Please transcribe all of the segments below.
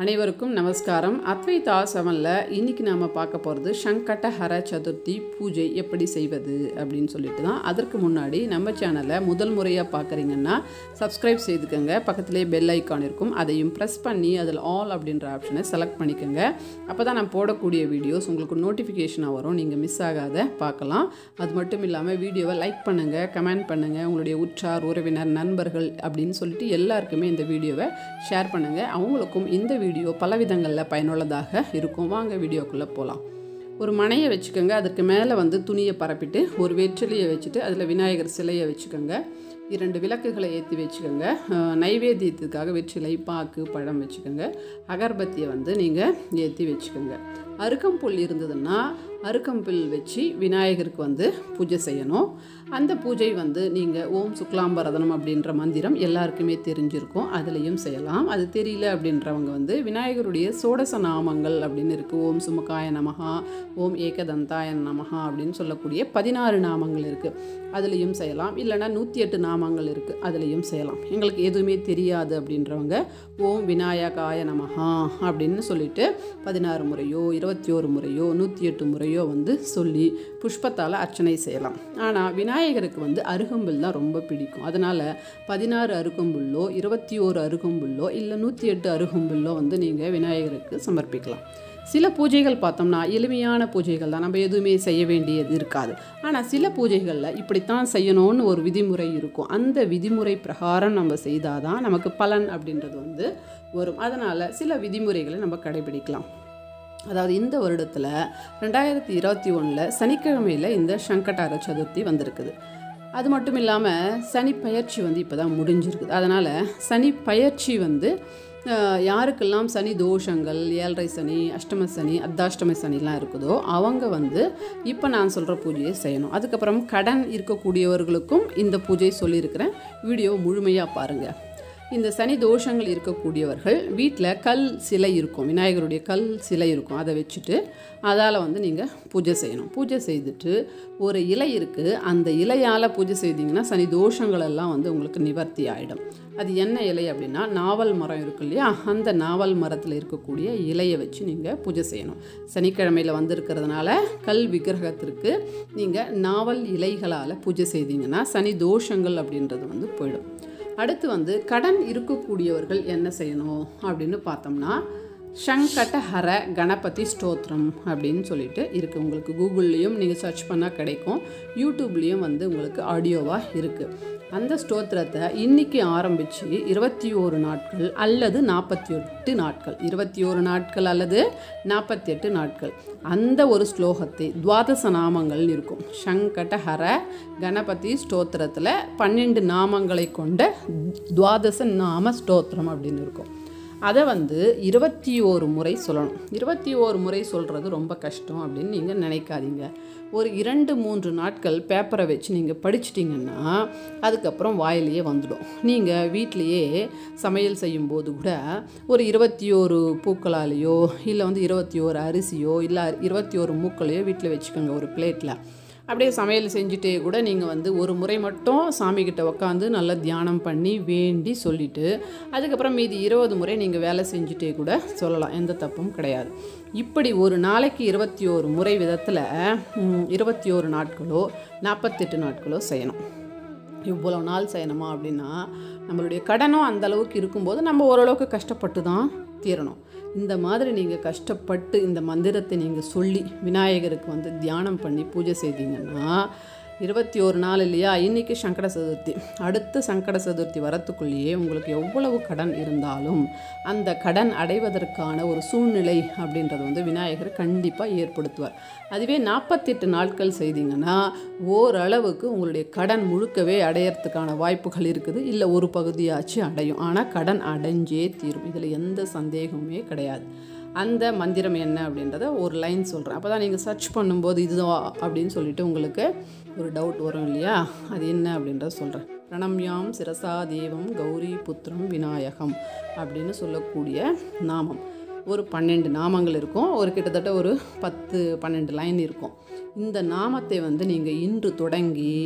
அனைவருக்கும் நமஸ்காரம் அத்வைதா செவனில் இன்றைக்கி நாம் பார்க்க போகிறது சங்கட ஹர சதுர்த்தி பூஜை எப்படி செய்வது அப்படின்னு சொல்லிட்டு தான் அதற்கு முன்னாடி நம்ம சேனலை முதல் முறையாக பார்க்குறீங்கன்னா சப்ஸ்கிரைப் செய்துக்கோங்க பக்கத்துலேயே பெல் ஐக்கான் இருக்கும் அதையும் ப்ரெஸ் பண்ணி அதில் ஆல் அப்படின்ற ஆப்ஷனை செலக்ட் பண்ணிக்கோங்க அப்போ தான் நான் போடக்கூடிய வீடியோஸ் உங்களுக்கு நோட்டிஃபிகேஷனாக வரும் நீங்கள் மிஸ் ஆகாத பார்க்கலாம் அது மட்டும் இல்லாமல் வீடியோவை லைக் பண்ணுங்கள் கமெண்ட் பண்ணுங்கள் உங்களுடைய உற்றார் உறவினர் நண்பர்கள் அப்படின்னு சொல்லிட்டு எல்லாருக்குமே இந்த வீடியோவை ஷேர் பண்ணுங்கள் அவங்களுக்கும் இந்த வீடியோ பல விதங்களில் பயனுள்ளதாக இருக்கும் வாங்க வீடியோக்குள்ளே போகலாம் ஒரு மனையை வச்சுக்கோங்க அதுக்கு மேலே வந்து துணியை பரப்பிட்டு ஒரு வெற்றிலையை வச்சுட்டு அதில் விநாயகர் சிலையை வச்சுக்கோங்க இரண்டு விளக்குகளை ஏற்றி வச்சுக்கோங்க அஹ், நைவேத்தியத்துக்காக வெற்றிலை பாக்கு பழம் வச்சுக்கோங்க அகர்பத்தியை வந்து நீங்கள் ஏற்றி வச்சுக்கோங்க அருக்கம்புல் இருந்ததுன்னா அருக்கம்புல் வச்சு விநாயகருக்கு வந்து பூஜை செய்யணும் அந்த பூஜை வந்து நீங்கள் ஓம் சுக்லாம்பரதனம் அப்படின்ற மந்திரம் எல்லாருக்குமே தெரிஞ்சிருக்கும் அதுலேயும் செய்யலாம் அது தெரியல அப்படின்றவங்க வந்து விநாயகருடைய சோடச நாமங்கள் அப்படின்னு இருக்குது ஓம் சுமுகாய நமஹா ஓம் ஏகதந்தாய நமஹா அப்படின்னு சொல்லக்கூடிய பதினாறு நாமங்கள் இருக்குது அதுலேயும் செய்யலாம் இல்லைன்னா நூற்றி எட்டு நாமங்கள் இருக்குது அதுலேயும் செய்யலாம் எங்களுக்கு எதுவுமே தெரியாது அப்படின்றவங்க ஓம் விநாயகாய நமஹா அப்படின்னு சொல்லிட்டு பதினாறு முறையோ இருபத்தி ஒரு முறையோ நூற்றி எட்டு முறையோ வந்து சொல்லி புஷ்பத்தால் அர்ச்சனை செய்யலாம் ஆனால் விநாயகருக்கு வந்து அருகம்புல் தான் ரொம்ப பிடிக்கும் அதனால் பதினாறு அருகம்புல்லோ இருபத்தி ஓரு அருகம்புல்லோ இல்லை நூற்றி எட்டு அருகம்புல்லோ வந்து நீங்கள் விநாயகருக்கு சமர்ப்பிக்கலாம் சில பூஜைகள் பார்த்தோம்னா எளிமையான பூஜைகள் தான் நம்ம எதுவுமே செய்ய வேண்டியது இருக்காது ஆனால் சில பூஜைகளில் இப்படித்தான் செய்யணும்னு ஒரு விதிமுறை இருக்கும் அந்த விதிமுறை பிரகாரம் நம்ம செய்தால் தான் நமக்கு பலன் அப்படின்றது வந்து வரும் அதனால் சில விதிமுறைகளை நம்ம கடைபிடிக்கலாம் அதாவது இந்த வருடத்தில் ரெண்டாயிரத்தி இருபத்தி ஒன்றில் சனிக்கிழமையில் இந்த சங்கடார சதுர்த்தி வந்திருக்குது அது மட்டும் இல்லாமல் சனி பயிற்சி வந்து இப்போ தான் முடிஞ்சிருக்குது அதனால் சனி பயிற்சி வந்து அஹ், யாருக்கெல்லாம் சனி தோஷங்கள் ஏழரை சனி அஷ்டம சனி அர்த்தாஷ்டம சனிலாம் இருக்குதோ அவங்க வந்து இப்போ நான் சொல்கிற பூஜையை செய்யணும் அதுக்கப்புறம் கடன் இருக்கக்கூடியவர்களுக்கும் இந்த பூஜை சொல்லியிருக்கிறேன் வீடியோ முழுமையாக பாருங்கள் இந்த சனி தோஷங்கள் இருக்கக்கூடியவர்கள் வீட்டில் கல் சிலை இருக்கும் விநாயகருடைய கல் சிலை இருக்கும் அதை வச்சுட்டு அதால் வந்து நீங்கள் பூஜை செய்யணும் பூஜை செய்துட்டு ஒரு இலை இருக்குது அந்த இலையால் பூஜை செய்தீங்கன்னா சனி தோஷங்கள் எல்லாம் வந்து உங்களுக்கு நிவர்த்தி ஆகிடும் அது என்ன இலை அப்படின்னா நாவல் மரம் இருக்கு இல்லையா அந்த நாவல் மரத்தில் இருக்கக்கூடிய இலையை வச்சு நீங்கள் பூஜை செய்யணும் சனிக்கிழமையில் வந்திருக்கிறதுனால கல் விக்கிரகத்திற்கு நீங்கள் நாவல் இலைகளால் பூஜை செய்தீங்கன்னா சனி தோஷங்கள் அப்படின்றது வந்து போயிடும் அடுத்து வந்து கடன் இருக்கக்கூடியவர்கள் என்ன செய்யணும் அப்படின்னு பார்த்தோம்னா சங்கட ஹர கணபதி ஸ்தோத்திரம் அப்படின்னு சொல்லிட்டு இருக்குது உங்களுக்கு கூகுள்லேயும் நீங்கள் சர்ச் பண்ணால் கிடைக்கும் யூடியூப்லேயும் வந்து உங்களுக்கு ஆடியோவாக இருக்குது அந்த ஸ்தோத்திரத்தை இன்னைக்கு ஆரம்பித்து இருபத்தி ஓரு நாட்கள் அல்லது நாற்பத்தி எட்டு நாட்கள் இருபத்தி ஓரு நாட்கள் அல்லது நாற்பத்தி எட்டு நாட்கள் அந்த ஒரு ஸ்லோகத்தை துவாதச நாமங்கள் இருக்கும் சங்கட ஹர கணபதி ஸ்தோத்திரத்தில் பன்னெண்டு நாமங்களை கொண்ட துவாதச நாம ஸ்தோத்திரம் அப்படின்னு இருக்கும் அதை வந்து இருபத்தி ஓரு முறை சொல்லணும் இருபத்தி ஓரு முறை சொல்கிறது ரொம்ப கஷ்டம் அப்படின்னு நீங்கள் நினைக்காதீங்க ஒரு இரண்டு மூன்று நாட்கள் பேப்பரை வச்சு நீங்கள் படிச்சிட்டிங்கன்னா அதுக்கப்புறம் வாயிலேயே வந்துடும் நீங்கள் வீட்டிலையே சமையல் செய்யும்போது கூட ஒரு இருபத்தி ஓரு பூக்களாலேயோ இல்லை வந்து இருபத்தி ஓரு அரிசியோ இல்லை இருபத்தி ஓரு மூக்களையோ வீட்டில் வச்சுக்கோங்க ஒரு பிளேட்டில் அப்படியே சமையல் செஞ்சுட்டே கூட நீங்கள் வந்து ஒரு முறை மட்டும் சாமிக்கிட்ட உட்காந்து நல்லா தியானம் பண்ணி வேண்டி சொல்லிவிட்டு அதுக்கப்புறம் மீதி இருபது முறை நீங்கள் வேலை செஞ்சுட்டே கூட சொல்லலாம் எந்த தப்பும் கிடையாது இப்படி ஒரு நாளைக்கு இருபத்தி ஓரு முறை விதத்தில் இருபத்தி ஓரு நாட்களோ நாற்பத்தெட்டு நாட்களோ செய்யணும் இவ்வளோ நாள் செய்யணுமா அப்படின்னா நம்மளுடைய கடனும் அந்த அளவுக்கு இருக்கும்போது நம்ம ஓரளவுக்கு கஷ்டப்பட்டு தான் தீரணும் இந்த மாதிரி நீங்கள் கஷ்டப்பட்டு இந்த மந்திரத்தை நீங்கள் சொல்லி விநாயகருக்கு வந்து தியானம் பண்ணி பூஜை செய்தீங்கன்னா இருபத்தி ஒரு நாள் இல்லையா இன்றைக்கி சங்கட சதுர்த்தி அடுத்த சங்கட சதுர்த்தி வரத்துக்குள்ளேயே உங்களுக்கு எவ்வளவு கடன் இருந்தாலும் அந்த கடன் அடைவதற்கான ஒரு சூழ்நிலை அப்படின்றது வந்து விநாயகர் கண்டிப்பாக ஏற்படுத்துவார் அதுவே நாற்பத்தெட்டு நாட்கள் செய்தீங்கன்னா ஓரளவுக்கு உங்களுடைய கடன் முழுக்கவே அடையறதுக்கான வாய்ப்புகள் இருக்குது இல்லை ஒரு பகுதியாச்சு அடையும் ஆனால் கடன் அடைஞ்சே தீரும் இதில் எந்த சந்தேகமுமே கிடையாது அந்த மந்திரம் என்ன அப்படின்றத ஒரு லைன் சொல்கிறேன் அப்போ தான் நீங்கள் சர்ச் பண்ணும்போது இதுதான் அப்படின்னு சொல்லிட்டு உங்களுக்கு ஒரு டவுட் வரும் இல்லையா அது என்ன அப்படின்றத சொல்கிறேன் பிரணம்யாம் சிரசா தேவம் கௌரி புத்திரம் விநாயகம் அப்படின்னு சொல்லக்கூடிய நாமம் ஒரு பன்னெண்டு நாமங்கள் இருக்கும் ஒரு கிட்டத்தட்ட ஒரு பத்து பன்னெண்டு லைன் இருக்கும் இந்த நாமத்தை வந்து நீங்கள் இன்று தொடங்கி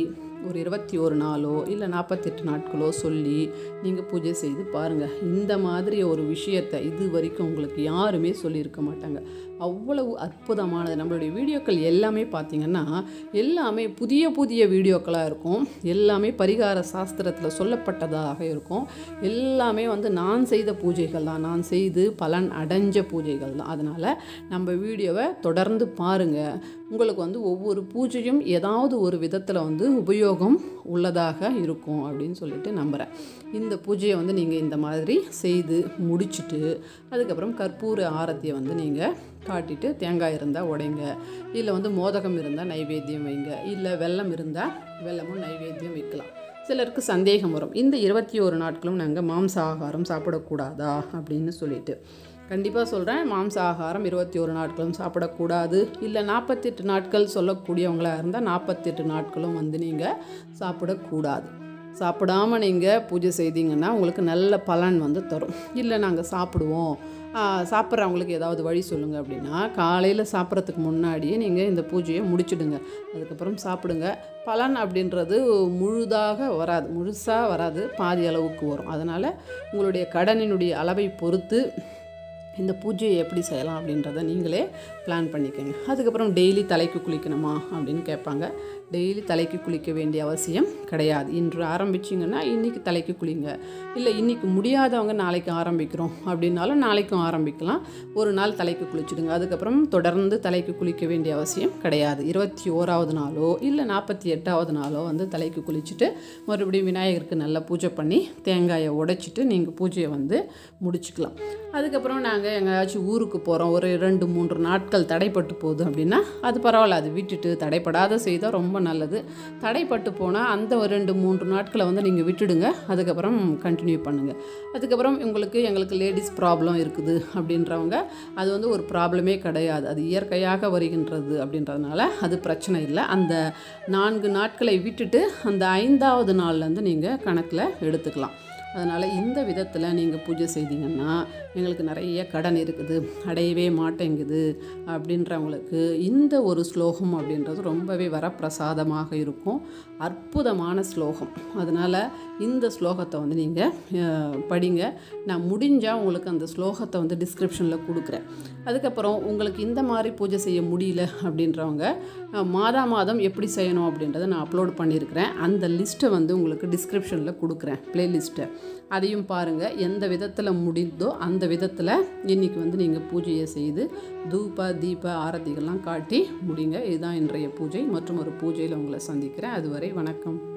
ஒரு இருபத்தி ஒரு நாளோ இல்லை நாற்பத்தெட்டு நாட்களோ சொல்லி நீங்கள் பூஜை செய்து பாருங்கள் இந்த மாதிரி ஒரு விஷயத்தை இது வரைக்கும் உங்களுக்கு யாருமே சொல்லியிருக்க மாட்டாங்க அவ்வளவு அற்புதமானது நம்மளுடைய வீடியோக்கள் எல்லாமே பார்த்திங்கன்னா எல்லாமே புதிய புதிய வீடியோக்களாக இருக்கும் எல்லாமே பரிகார சாஸ்திரத்தில் சொல்லப்பட்டதாக இருக்கும் எல்லாமே வந்து நான் செய்த பூஜைகள் தான் நான் செய்து பலன் அடைஞ்ச பூஜைகள் தான் அதனால் நம்ம வீடியோவை தொடர்ந்து பாருங்கள் உங்களுக்கு வந்து ஒவ்வொரு பூஜையும் ஏதாவது ஒரு விதத்தில் வந்து உபயோகம் உள்ளதாக இருக்கும் அப்படின்னு சொல்லிட்டு நம்புகிறேன் இந்த பூஜையை வந்து நீங்கள் இந்த மாதிரி செய்து முடிச்சுட்டு அதுக்கப்புறம் கற்பூர ஆரத்தியை வந்து நீங்கள் காட்டிட்டு தேங்காய் இருந்தால் உடைங்க இல்லை வந்து மோதகம் இருந்தால் நைவேத்தியம் வைங்க இல்லை வெல்லம் இருந்தால் வெல்லமும் நைவேத்தியம் வைக்கலாம் சிலருக்கு சந்தேகம் வரும் இந்த இருபத்தி ஒரு நாட்களும் நாங்கள் மாംச ஆகாரம் சாப்பிடக்கூடாதா அப்படின்னு சொல்லிட்டு கண்டிப்பாக சொல்கிறேன் மாംச ஆகாரம் இருபத்தி ஒரு நாட்களும் சாப்பிடக்கூடாது இல்லை நாற்பத்தெட்டு நாட்கள் சொல்லக்கூடியவங்களாக இருந்தால் நாற்பத்தெட்டு நாட்களும் வந்து நீங்கள் சாப்பிடக்கூடாது சாப்பிடாம நீங்கள் பூஜை செய்தீங்கன்னா உங்களுக்கு நல்ல பலன் வந்து தரும் இல்லை நாங்கள் சாப்பிடுவோம் சாப்பிட்றவங்களுக்கு ஏதாவது வழி சொல்லுங்கள் அப்படின்னா காலையில் சாப்பிட்றதுக்கு முன்னாடியே நீங்கள் இந்த பூஜையை முடிச்சிடுங்க அதுக்கப்புறம் சாப்பிடுங்க பலன் அப்படின்றது முழுதாக வராது முழுசாக வராது பாதி அளவுக்கு வரும் அதனால் உங்களுடைய கடனினுடைய அளவை பொறுத்து இந்த பூஜையை எப்படி செய்யலாம் அப்படின்றத நீங்களே பிளான் பண்ணிக்கோங்க அதுக்கப்புறம் டெய்லி தலைக்கு குளிக்கணுமா அப்படின்னு கேட்பாங்க டெய்லி தலைக்கு குளிக்க வேண்டிய அவசியம் கிடையாது இன்று ஆரம்பிச்சிங்கன்னா இன்றைக்கி தலைக்கு குளிங்க இல்லை இன்றைக்கி முடியாதவங்க நாளைக்கு ஆரம்பிக்கிறோம் அப்படின்னாலும் நாளைக்கும் ஆரம்பிக்கலாம் ஒரு நாள் தலைக்கு குளிச்சுடுங்க அதுக்கப்புறம் தொடர்ந்து தலைக்கு குளிக்க வேண்டிய அவசியம் கிடையாது இருபத்தி ஓராவது நாளோ இல்லை நாற்பத்தி எட்டாவது நாளோ வந்து தலைக்கு குளிச்சுட்டு மறுபடியும் விநாயகருக்கு நல்லா பூஜை பண்ணி தேங்காயை உடைச்சிட்டு நீங்கள் பூஜையை வந்து முடிச்சுக்கலாம் அதுக்கப்புறம் நாங்கள் எங்கேயாச்சும் ஊருக்கு போகிறோம் ஒரு ரெண்டு மூன்று நாட்கள் தடைப்பட்டு போகுது அப்படின்னா அது பரவாயில்ல அது விட்டுட்டு தடைப்படாத செய்தால் ரொம்ப நல்லது தடைப்பட்டு போனால் அந்த ஒரு ரெண்டு மூன்று நாட்களை வந்து நீங்கள் விட்டுடுங்க அதுக்கப்புறம் கண்டினியூ பண்ணுங்கள் அதுக்கப்புறம் உங்களுக்கு எங்களுக்கு லேடிஸ் ப்ராப்ளம் இருக்குது அப்படின்றவங்க அது வந்து ஒரு ப்ராப்ளமே கிடையாது அது இயற்கையாக வருகின்றது அப்படின்றதுனால அது பிரச்சனை இல்லை அந்த நான்கு நாட்களை விட்டுட்டு அந்த ஐந்தாவது நாள்லேருந்து நீங்கள் கணக்கில் எடுத்துக்கலாம் அதனால் இந்த விதத்தில் நீங்கள் பூஜை செய்தீங்கன்னா எங்களுக்கு நிறைய கடன் இருக்குது அடையவே மாட்டேங்குது அப்படின்றவங்களுக்கு இந்த ஒரு ஸ்லோகம் அப்படின்றது ரொம்பவே வரப்பிரசாதமாக இருக்கும் அற்புதமான ஸ்லோகம் அதனால் இந்த ஸ்லோகத்தை வந்து நீங்கள் படிங்க நான் முடிஞ்சால் உங்களுக்கு அந்த ஸ்லோகத்தை வந்து டிஸ்கிரிப்ஷனில் கொடுக்குறேன் அதுக்கப்புறம் உங்களுக்கு இந்த மாதிரி பூஜை செய்ய முடியல அப்படின்றவங்க மாதா மாதம் எப்படி செய்யணும் அப்படின்றத நான் அப்லோட் பண்ணியிருக்கிறேன் அந்த லிஸ்ட்டை வந்து உங்களுக்கு டிஸ்கிரிப்ஷனில் கொடுக்குறேன் ப்ளேலிஸ்ட்டை அதையும் பாருங்கள் எந்த விதத்தில் முடிந்தோ அந்த விதத்தில் இன்றைக்கி வந்து நீங்கள் பூஜையை செய்து தூப தீப ஆரத்திகள்லாம் காட்டி முடிங்க இதுதான் இன்றைய பூஜை மற்றும் ஒரு பூஜையில் உங்களை சந்திக்கிறேன் அதுவரை வணக்கம்